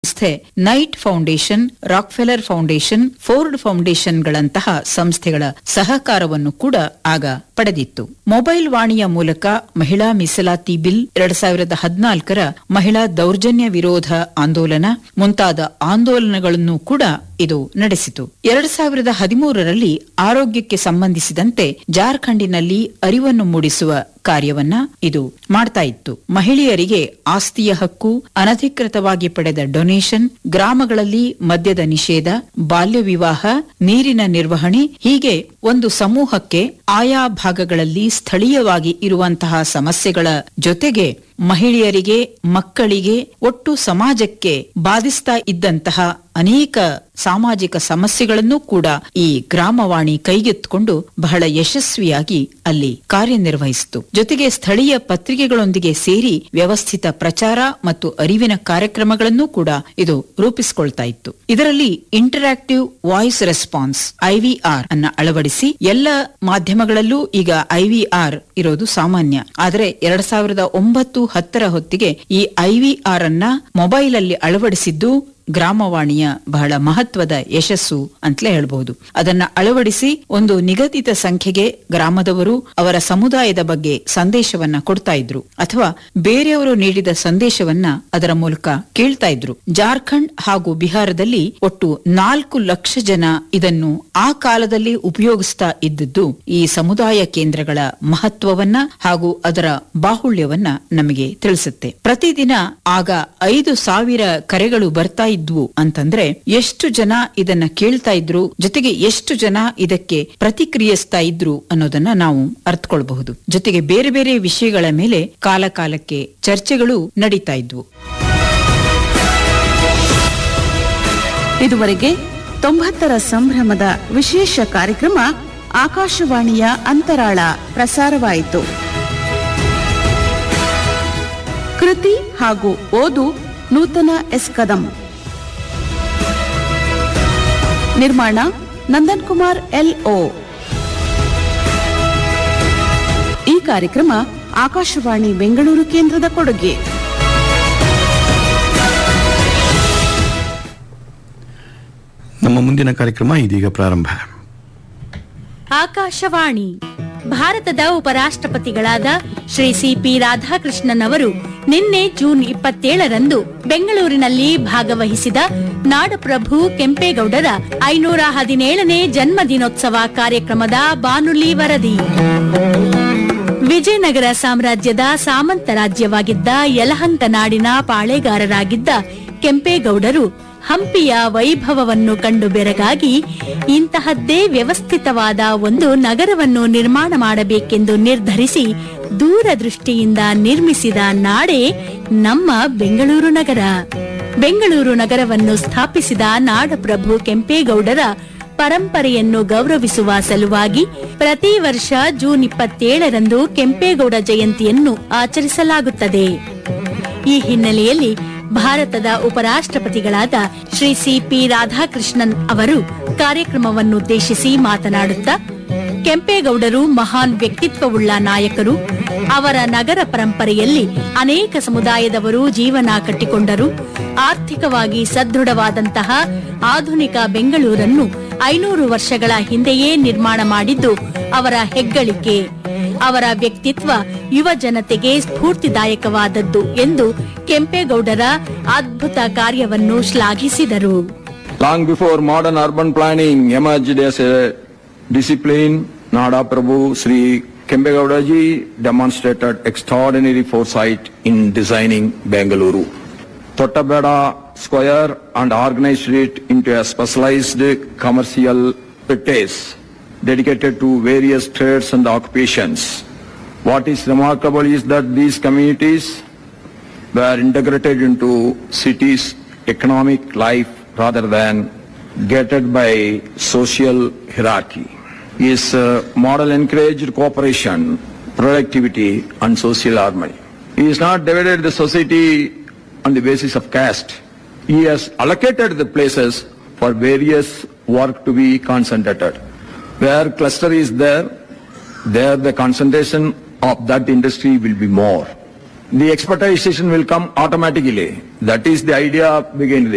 ಸಂಸ್ಥೆ Knight foundation Rockefeller foundation Ford ಫೌಂಡೇಶನ್ಗಳಂತಹ ಸಂಸ್ಥೆಗಳ ಸಹಕಾರವನ್ನು ಕೂಡ ಆಗ ಪಡೆದಿತ್ತು ಮೊಬೈಲ್ ವಾಣಿಯ ಮೂಲಕ ಮಹಿಳಾ ಮೀಸಲಾತಿ ಬಿಲ್ ಎರಡ್ ಸಾವಿರದ ಹದಿನಾಲ್ಕರ ಮಹಿಳಾ ದೌರ್ಜನ್ಯ ವಿರೋಧ ಆಂದೋಲನ ಮುಂತಾದ ಆಂದೋಲನಗಳನ್ನು ಕೂಡ ಇದು ನಡೆಸಿತು ಎರಡ್ ಸಾವಿರದ ಹದಿಮೂರರಲ್ಲಿ ಆರೋಗ್ಯಕ್ಕೆ ಸಂಬಂಧಿಸಿದಂತೆ ಜಾರ್ಖಂಡಿನಲ್ಲಿ ಅರಿವನ್ನು ಮೂಡಿಸುವ ಕಾರ್ಯವನ್ನ ಇದು ಮಾಡ್ತಾ ಇತ್ತು ಮಹಿಳೆಯರಿಗೆ ಆಸ್ತಿಯ ಹಕ್ಕು ಅನಧಿಕೃತವಾಗಿ ಪಡೆದ ಡೊನೇಷನ್ ಗ್ರಾಮಗಳಲ್ಲಿ ಮದ್ಯದ ನಿಷೇಧ ಬಾಲ್ಯ ವಿವಾಹ ನೀರಿನ ನಿರ್ವಹಣೆ ಹೀಗೆ ಒಂದು ಸಮೂಹಕ್ಕೆ ಆಯಾ ಭಾಗಗಳಲ್ಲಿ ಸ್ಥಳೀಯವಾಗಿ ಇರುವಂತಹ ಸಮಸ್ಯೆಗಳ ಜೊತೆಗೆ ಮಹಿಳೆಯರಿಗೆ ಮಕ್ಕಳಿಗೆ ಒಟ್ಟು ಸಮಾಜಕ್ಕೆ ಬಾಧಿಸ್ತಾ ಇದ್ದಂತಹ ಅನೇಕ ಸಾಮಾಜಿಕ ಸಮಸ್ಯೆಗಳನ್ನು ಕೂಡ ಈ ಗ್ರಾಮವಾಣಿ ಕೈಗೆತ್ತಿಕೊಂಡು ಬಹಳ ಯಶಸ್ವಿಯಾಗಿ ಅಲ್ಲಿ ಕಾರ್ಯನಿರ್ವಹಿಸಿತು ಜೊತೆಗೆ ಸ್ಥಳೀಯ ಪತ್ರಿಕೆಗಳೊಂದಿಗೆ ಸೇರಿ ವ್ಯವಸ್ಥಿತ ಪ್ರಚಾರ ಮತ್ತು ಅರಿವಿನ ಕಾರ್ಯಕ್ರಮಗಳನ್ನು ಕೂಡ ಇದು ರೂಪಿಸಿಕೊಳ್ತಾ ಇತ್ತು ಇದರಲ್ಲಿ ಇಂಟರಾಕ್ಟಿವ್ ವಾಯ್ಸ್ ರೆಸ್ಪಾನ್ಸ್ ಐವಿಆರ್ ಅನ್ನ ಅಳವಡಿಸಿ ಎಲ್ಲ ಮಾಧ್ಯಮಗಳಲ್ಲೂ ಈಗ ಐವಿಆರ್ ಇರೋದು ಸಾಮಾನ್ಯ ಆದರೆ ಎರಡ್ ಸಾವಿರದ ಒಂಬತ್ತು ಹತ್ತರ ಹೊತ್ತಿಗೆ ಈ ಐವಿಆರ್ ಅನ್ನ ಮೊಬೈಲ್ ಅಲ್ಲಿ ಅಳವಡಿಸಿದ್ದು ಗ್ರಾಮವಾಣಿಯ ಬಹಳ ಮಹತ್ವದ ಯಶಸ್ಸು ಅಂತಲೇ ಹೇಳ್ಬಹುದು ಅದನ್ನ ಅಳವಡಿಸಿ ಒಂದು ನಿಗದಿತ ಸಂಖ್ಯೆಗೆ ಗ್ರಾಮದವರು ಅವರ ಸಮುದಾಯದ ಬಗ್ಗೆ ಸಂದೇಶವನ್ನ ಕೊಡ್ತಾ ಇದ್ರು ಅಥವಾ ಬೇರೆಯವರು ನೀಡಿದ ಸಂದೇಶವನ್ನ ಅದರ ಮೂಲಕ ಕೇಳ್ತಾ ಇದ್ರು ಜಾರ್ಖಂಡ್ ಹಾಗೂ ಬಿಹಾರದಲ್ಲಿ ಒಟ್ಟು ನಾಲ್ಕು ಲಕ್ಷ ಜನ ಇದನ್ನು ಆ ಕಾಲದಲ್ಲಿ ಉಪಯೋಗಿಸ್ತಾ ಇದ್ದದ್ದು ಈ ಸಮುದಾಯ ಕೇಂದ್ರಗಳ ಮಹತ್ವವನ್ನ ಹಾಗೂ ಅದರ ಬಾಹುಳ್ಯವನ್ನ ನಮಗೆ ತಿಳಿಸುತ್ತೆ ಪ್ರತಿದಿನ ಆಗ ಐದು ಸಾವಿರ ಕರೆಗಳು ಬರ್ತಾ ಇದ್ವು ಅಂತಂದ್ರೆ ಎಷ್ಟು ಜನ ಇದನ್ನ ಕೇಳ್ತಾ ಇದ್ರು ಜೊತೆಗೆ ಎಷ್ಟು ಜನ ಇದಕ್ಕೆ ಪ್ರತಿಕ್ರಿಯಿಸ್ತಾ ಇದ್ರು ಅನ್ನೋದನ್ನ ನಾವು ಅರ್ಥಕೊಳ್ಬಹುದು ಜೊತೆಗೆ ಬೇರೆ ಬೇರೆ ವಿಷಯಗಳ ಮೇಲೆ ಕಾಲ ಕಾಲಕ್ಕೆ ಚರ್ಚೆಗಳು ನಡೀತಾ ಇದ್ವು ಇದುವರೆಗೆ ತೊಂಬತ್ತರ ಸಂಭ್ರಮದ ವಿಶೇಷ ಕಾರ್ಯಕ್ರಮ ಆಕಾಶವಾಣಿಯ ಅಂತರಾಳ ಪ್ರಸಾರವಾಯಿತು ಕೃತಿ ಹಾಗೂ ಓದು ನೂತನ ಎಸ್ ಕದಂ ನಿರ್ಮಾಣ ನಂದನ್ ಕುಮಾರ್ ಎಲ್ ಓ ಈ ಕಾರ್ಯಕ್ರಮ ಆಕಾಶವಾಣಿ ಬೆಂಗಳೂರು ಕೇಂದ್ರದ ಕೊಡುಗೆ ನಮ್ಮ ಮುಂದಿನ ಕಾರ್ಯಕ್ರಮ ಇದೀಗ ಪ್ರಾರಂಭ ಆಕಾಶವಾಣಿ ಭಾರತದ ಉಪರಾಷ್ಟ್ರಪತಿಗಳಾದ ಶ್ರೀ ಸಿಪಿ ರಾಧಾಕೃಷ್ಣನ್ ಅವರು ನಿನ್ನೆ ಜೂನ್ ಇಪ್ಪತ್ತೇಳರಂದು ಬೆಂಗಳೂರಿನಲ್ಲಿ ಭಾಗವಹಿಸಿದ ನಾಡಪ್ರಭು ಕೆಂಪೇಗೌಡರ ಐನೂರ ಹದಿನೇಳನೇ ಜನ್ಮದಿನೋತ್ಸವ ಕಾರ್ಯಕ್ರಮದ ಬಾನುಲಿ ವರದಿ ವಿಜಯನಗರ ಸಾಮ್ರಾಜ್ಯದ ಸಾಮಂತ ರಾಜ್ಯವಾಗಿದ್ದ ಯಲಹಂಕ ನಾಡಿನ ಪಾಳೆಗಾರರಾಗಿದ್ದ ಕೆಂಪೇಗೌಡರು ಹಂಪಿಯ ವೈಭವವನ್ನು ಕಂಡು ಬೆರಗಾಗಿ ಇಂತಹದ್ದೇ ವ್ಯವಸ್ಥಿತವಾದ ಒಂದು ನಗರವನ್ನು ನಿರ್ಮಾಣ ಮಾಡಬೇಕೆಂದು ನಿರ್ಧರಿಸಿ ದೂರದೃಷ್ಟಿಯಿಂದ ನಿರ್ಮಿಸಿದ ನಾಡೇ ನಮ್ಮ ಬೆಂಗಳೂರು ನಗರ ಬೆಂಗಳೂರು ನಗರವನ್ನು ಸ್ಥಾಪಿಸಿದ ನಾಡಪ್ರಭು ಕೆಂಪೇಗೌಡರ ಪರಂಪರೆಯನ್ನು ಗೌರವಿಸುವ ಸಲುವಾಗಿ ಪ್ರತಿ ವರ್ಷ ಜೂನ್ ಇಪ್ಪತ್ತೇಳರಂದು ಕೆಂಪೇಗೌಡ ಜಯಂತಿಯನ್ನು ಆಚರಿಸಲಾಗುತ್ತದೆ ಈ ಹಿನ್ನೆಲೆಯಲ್ಲಿ ಭಾರತದ ಉಪರಾಷ್ಟ್ರಪತಿಗಳಾದ ಶ್ರೀ ಸಿಪಿ ರಾಧಾಕೃಷ್ಣನ್ ಅವರು ಕಾರ್ಯಕ್ರಮವನ್ನುದ್ದೇಶಿಸಿ ಮಾತನಾಡುತ್ತಾ ಕೆಂಪೇಗೌಡರು ಮಹಾನ್ ವ್ಯಕ್ತಿತ್ವವುಳ್ಳ ನಾಯಕರು ಅವರ ನಗರ ಪರಂಪರೆಯಲ್ಲಿ ಅನೇಕ ಸಮುದಾಯದವರು ಜೀವನ ಕಟ್ಟಿಕೊಂಡರು ಆರ್ಥಿಕವಾಗಿ ಸದೃಢವಾದಂತಹ ಆಧುನಿಕ ಬೆಂಗಳೂರನ್ನು ಐನೂರು ವರ್ಷಗಳ ಹಿಂದೆಯೇ ನಿರ್ಮಾಣ ಮಾಡಿದ್ದು ಅವರ ಹೆಗ್ಗಳಿಕೆ ಅವರ ವ್ಯಕ್ತಿತ್ವ ಯುವ ಜನತೆಗೆ ಸ್ಫೂರ್ತಿದಾಯಕವಾದದ್ದು ಎಂದು ಕೆಂಪೇಗೌಡರ ಅದ್ಭುತ ಕಾರ್ಯವನ್ನು ಶ್ಲಾಘಿಸಿದರು Long before modern urban planning emerged as a discipline, Nada Prabhu Sri Kembegowdaji demonstrated extraordinary foresight in designing Bengaluru. Tottabeda Square and organized it into a specialized commercial place dedicated to various trades and occupations. What is remarkable is that these communities were integrated into cities' economic life rather than gated by social hierarchy. His uh, model encouraged cooperation, productivity and social harmony. He has not divided the society on the basis of caste. He has allocated the places for various work to be concentrated. Where cluster is there, there the concentration of that industry will be more. The expertization will come automatically. That is the idea behind this.